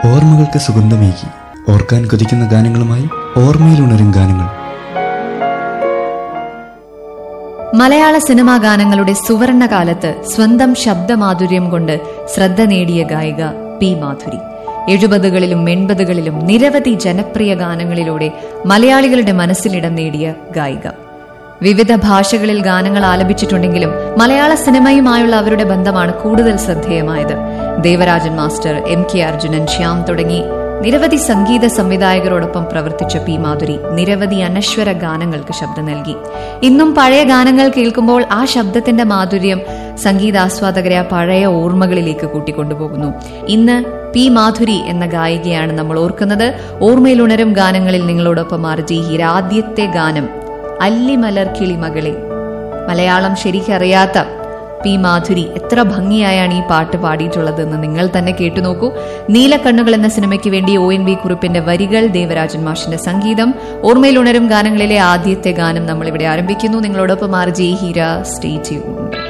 ഓർമ്മകൾക്ക് സുഗന്ധമേകി ഓർക്കാൻ കൊതിക്കുന്ന ഗാനങ്ങളുമായി ഓർമ്മയിലുണരും ഗാനങ്ങൾ മലയാള സിനിമാ ഗാനങ്ങളുടെ സുവർണ കാലത്ത് സ്വന്തം ശബ്ദമാധുര്യം കൊണ്ട് ശ്രദ്ധ നേടിയ ഗായിക പി മാധുരി എഴുപതുകളിലും എൺപതുകളിലും നിരവധി ജനപ്രിയ ഗാനങ്ങളിലൂടെ മലയാളികളുടെ മനസ്സിലിടം നേടിയ ഗായിക വിവിധ ഭാഷകളിൽ ഗാനങ്ങൾ ആലപിച്ചിട്ടുണ്ടെങ്കിലും മലയാള സിനിമയുമായുള്ള അവരുടെ ബന്ധമാണ് കൂടുതൽ ശ്രദ്ധേയമായത് Devarajan master M K Arjunan Shyam തുടങ്ങി നിരവധി സംഗീത സംവിധായകരോടൊപ്പം പ്രവർത്തിച്ച പി മാധുരി നിരവധി അനശ്വര ഗാനങ്ങൾക്ക് ശബ്ദം നൽകി ഇന്നും പഴയ ഗാനങ്ങൾ കേൾക്കുമ്പോൾ ആ ശബ്ദത്തിന്റെ മാധുര്യം സംഗീതാസ്വാദകരെ ആ പഴയ ഓർമ്മകളിലേക്ക് കൂട്ടിക്കൊണ്ടുപോകുന്നു ഇന്ന് പി മാധുരി എന്ന ഗായികയാണ് നമ്മൾ ഓർക്കുന്നത് ഓർമ്മയിലുണരും ഗാനങ്ങളിൽ നിങ്ങളോടൊപ്പം ആർജി ഹീര ആദ്യത്തെ ഗാനം അല്ലിമലർ കിളിമകളെ മലയാളം ശരിക്കറിയാത്ത പി മാധുരി എത്ര ഭംഗിയായാണ് ഈ പാട്ട് പാടിയിട്ടുള്ളതെന്ന് നിങ്ങൾ തന്നെ കേട്ടു നോക്കൂ നീലക്കണ്ണുകൾ എന്ന സിനിമയ്ക്ക് വേണ്ടി ഒ എൻ വി കുറിപ്പിന്റെ വരികൾ ദേവരാജൻ മാഷിന്റെ സംഗീതം ഓർമ്മയിലുണരും ഗാനങ്ങളിലെ ആദ്യത്തെ ഗാനം നമ്മൾ ഇവിടെ ആരംഭിക്കുന്നു നിങ്ങളോടൊപ്പം R J Heera stay tuned